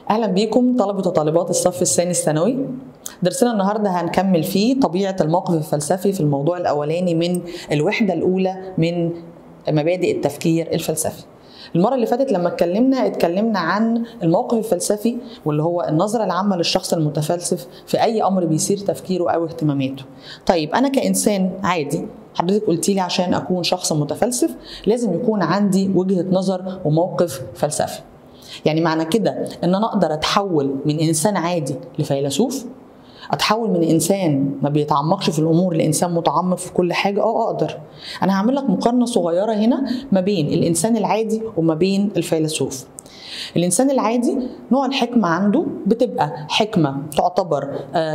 اهلا بيكم طلبه وطالبات الصف الثاني الثانوي درسنا النهارده هنكمل فيه طبيعه الموقف الفلسفي في الموضوع الاولاني من الوحده الاولى من مبادئ التفكير الفلسفي المره اللي فاتت لما اتكلمنا اتكلمنا عن الموقف الفلسفي واللي هو النظره العامه للشخص المتفلسف في اي امر بيثير تفكيره او اهتماماته طيب انا كانسان عادي حضرتك قلت لي عشان اكون شخص متفلسف لازم يكون عندي وجهه نظر وموقف فلسفي يعني معنى كده ان انا اقدر اتحول من انسان عادي لفيلسوف اتحول من انسان ما بيتعمقش في الامور لانسان متعمق في كل حاجه اه اقدر انا هعمل لك مقارنه صغيره هنا ما بين الانسان العادي وما بين الفيلسوف الانسان العادي نوع الحكمه عنده بتبقى حكمه تعتبر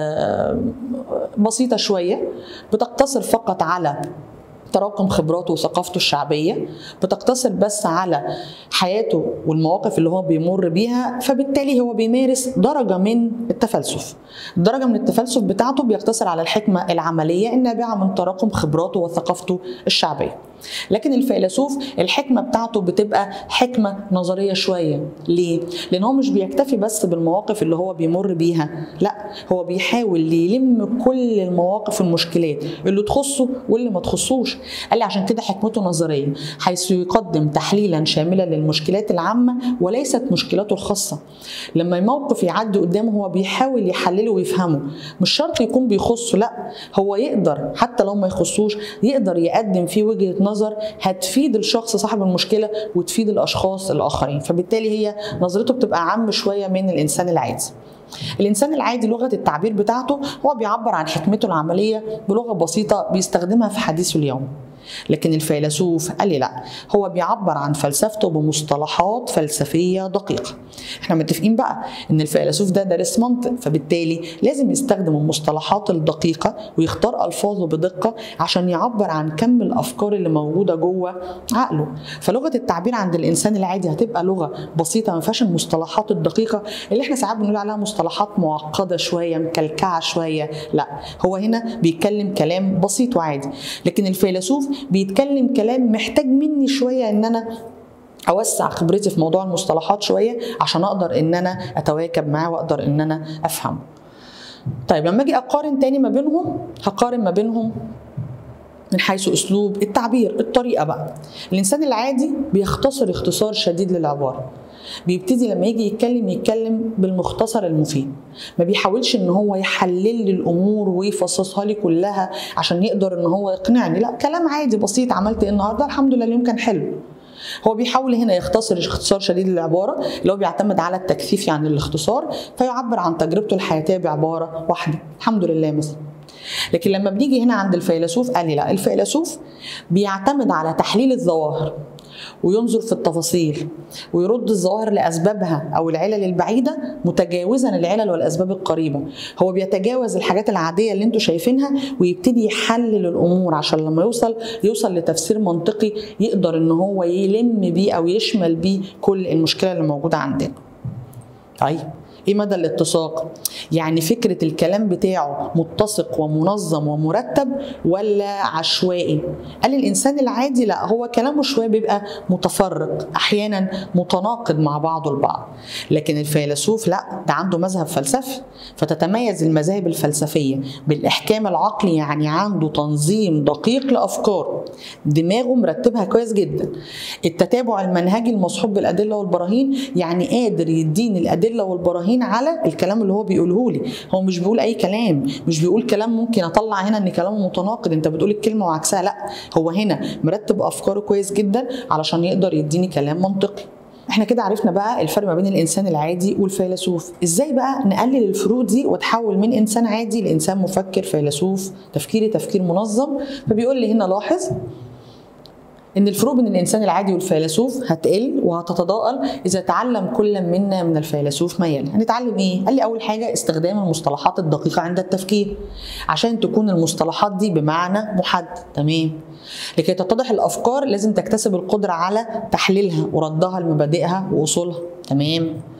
بسيطه شويه بتقتصر فقط على تراكم خبراته وثقافته الشعبيه بتقتصر بس على حياته والمواقف اللي هو بيمر بيها فبالتالي هو بيمارس درجه من التفلسف الدرجه من التفلسف بتاعته بيقتصر على الحكمه العمليه النابعه من تراكم خبراته وثقافته الشعبيه لكن الفيلسوف الحكمه بتاعته بتبقى حكمه نظريه شويه ليه لان هو مش بيكتفي بس بالمواقف اللي هو بيمر بيها لا هو بيحاول يلم كل المواقف والمشكلات اللي تخصه واللي ما تخصوش قال لي عشان كده حكمته نظريه حيث يقدم تحليلا شاملا للمشكلات العامه وليست مشكلاته الخاصه لما موقف يعدي قدامه هو بيحاول يحلله ويفهمه مش شرط يكون بيخصه لا هو يقدر حتى لو ما يخصوش يقدر يقدم فيه وجهه نظر هتفيد الشخص صاحب المشكله وتفيد الاشخاص الاخرين فبالتالي هي نظرته بتبقى عام شويه من الانسان العادي الانسان العادي لغه التعبير بتاعته هو بيعبر عن حكمته العمليه بلغه بسيطه بيستخدمها في حديثه اليوم لكن الفيلسوف قال لي لا هو بيعبر عن فلسفته بمصطلحات فلسفيه دقيقه احنا متفقين بقى ان الفيلسوف ده دارس منطق فبالتالي لازم يستخدم المصطلحات الدقيقه ويختار الفاظه بدقه عشان يعبر عن كم الافكار اللي موجوده جوه عقله فلغه التعبير عند الانسان العادي هتبقى لغه بسيطه ما فيهاش المصطلحات الدقيقه اللي احنا ساعات بنقول عليها مصطلحات معقده شويه مكلكعه شويه لا هو هنا بيتكلم كلام بسيط وعادي لكن الفيلسوف بيتكلم كلام محتاج مني شويه ان انا اوسع خبرتي في موضوع المصطلحات شويه عشان اقدر ان انا اتواكب معاه واقدر ان انا افهمه طيب لما اجي اقارن تاني ما بينهم هقارن ما بينهم من حيث اسلوب التعبير الطريقه بقى الانسان العادي بيختصر اختصار شديد للعباره بيبتدي لما يجي يتكلم يتكلم بالمختصر المفيد ما بيحاولش ان هو يحلل لي الامور ويفصصها لي كلها عشان يقدر ان هو يقنعني لا كلام عادي بسيط عملت ايه النهارده الحمد لله اليوم كان حلو هو بيحاول هنا يختصر اختصار شديد للعباره اللي هو بيعتمد على التكثيف يعني الاختصار فيعبر عن تجربته الحياتيه بعباره واحده الحمد لله مثلا لكن لما بنيجي هنا عند الفيلسوف قال لي لا الفيلسوف بيعتمد على تحليل الظواهر وينظر في التفاصيل ويرد الظواهر لاسبابها او العلل البعيده متجاوزا العلل والاسباب القريبه هو بيتجاوز الحاجات العاديه اللي انتم شايفينها ويبتدي يحلل الامور عشان لما يوصل يوصل لتفسير منطقي يقدر ان هو يلم بيه او يشمل بيه كل المشكله اللي موجوده عندنا طيب ايه مدى الاتساق يعني فكره الكلام بتاعه متسق ومنظم ومرتب ولا عشوائي قال الانسان العادي لا هو كلامه شويه بيبقى متفرق احيانا متناقض مع بعضه البعض لكن الفيلسوف لا ده عنده مذهب فلسفي فتتميز المذاهب الفلسفيه بالاحكام العقلي يعني عنده تنظيم دقيق لافكاره دماغه مرتبها كويس جدا التتابع المنهجي المصحوب بالادله والبراهين يعني قادر يديني الادله والبراهين على الكلام اللي هو بيقوله لي هو مش بيقول اي كلام مش بيقول كلام ممكن اطلع هنا ان كلامه متناقض انت بتقول الكلمه وعكسها لا هو هنا مرتب افكاره كويس جدا علشان يقدر يديني كلام منطقي احنا كده عرفنا بقى الفرق ما بين الانسان العادي والفيلسوف ازاي بقى نقلل الفروق دي وتحول من انسان عادي لانسان مفكر فيلسوف تفكيري تفكير منظم فبيقول لي هنا لاحظ ان الفروق بين الانسان العادي والفيلسوف هتقل وهتتضاءل اذا تعلم كل منا من الفيلسوف ما يلي هنتعلم ايه قال لي اول حاجه استخدام المصطلحات الدقيقه عند التفكير عشان تكون المصطلحات دي بمعنى محدد تمام لكي تتضح الافكار لازم تكتسب القدره على تحليلها وردها لمبادئها واصولها تمام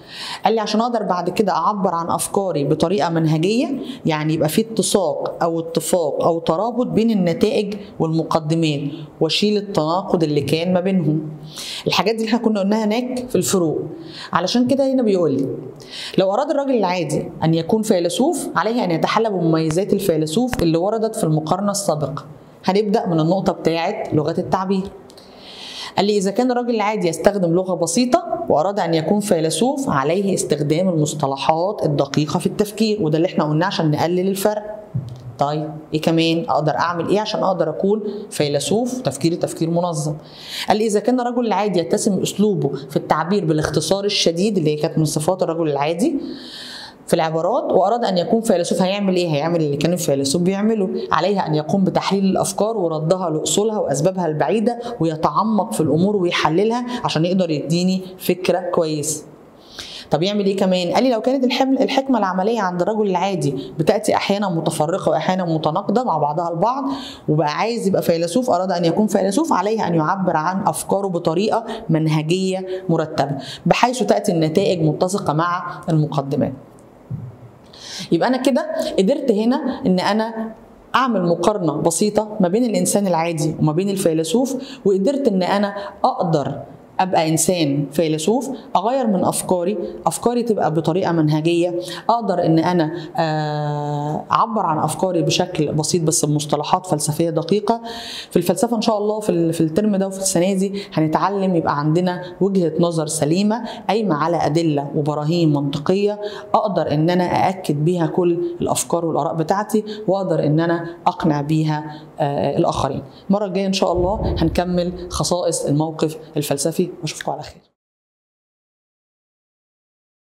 قال لي عشان اقدر بعد كده اعبر عن افكاري بطريقه منهجيه يعني يبقى في اتساق او اتفاق او ترابط بين النتائج والمقدمات واشيل التناقض اللي كان ما بينهم الحاجات دي اللي احنا كنا قلناها هناك في الفروق علشان كده هنا بيقول لي لو اراد الراجل العادي ان يكون فيلسوف عليه ان يتحلى بمميزات الفيلسوف اللي وردت في المقارنه السابقه هنبدا من النقطه بتاعه لغه التعبير قال لي إذا كان الراجل العادي يستخدم لغة بسيطة وأراد أن يكون فيلسوف عليه استخدام المصطلحات الدقيقة في التفكير وده اللي احنا قلناه عشان نقلل الفرق طيب ايه كمان اقدر اعمل ايه عشان اقدر اكون فيلسوف تفكيري تفكير منظم قال لي اذا كان الرجل العادي يتسم اسلوبه في التعبير بالاختصار الشديد اللي هي كانت من صفات الرجل العادي في العبارات واراد ان يكون فيلسوف هيعمل ايه؟ هيعمل اللي كان الفيلسوف بيعمله، عليه ان يقوم بتحليل الافكار وردها لاصولها واسبابها البعيده ويتعمق في الامور ويحللها عشان يقدر يديني فكره كويسه. طب يعمل ايه كمان؟ قال لي لو كانت الحمل الحكمه العمليه عند الرجل العادي بتاتي احيانا متفرقه واحيانا متناقضه مع بعضها البعض وبقى عايز يبقى فيلسوف اراد ان يكون فيلسوف عليه ان يعبر عن افكاره بطريقه منهجيه مرتبه بحيث تاتي النتائج متسقه مع المقدمات. يبقى انا كده قدرت هنا ان انا اعمل مقارنه بسيطه ما بين الانسان العادي وما بين الفيلسوف وقدرت ان انا اقدر ابقى انسان فيلسوف اغير من افكاري افكاري تبقى بطريقه منهجيه اقدر ان انا اعبر عن افكاري بشكل بسيط بس بمصطلحات فلسفيه دقيقه في الفلسفه ان شاء الله في في الترم ده وفي السنه دي هنتعلم يبقى عندنا وجهه نظر سليمه قايمه على ادله وبراهين منطقيه اقدر ان انا ااكد بيها كل الافكار والاراء بتاعتي واقدر ان انا اقنع بيها الاخرين المره الجايه ان شاء الله هنكمل خصائص الموقف الفلسفي واشوفكم على خير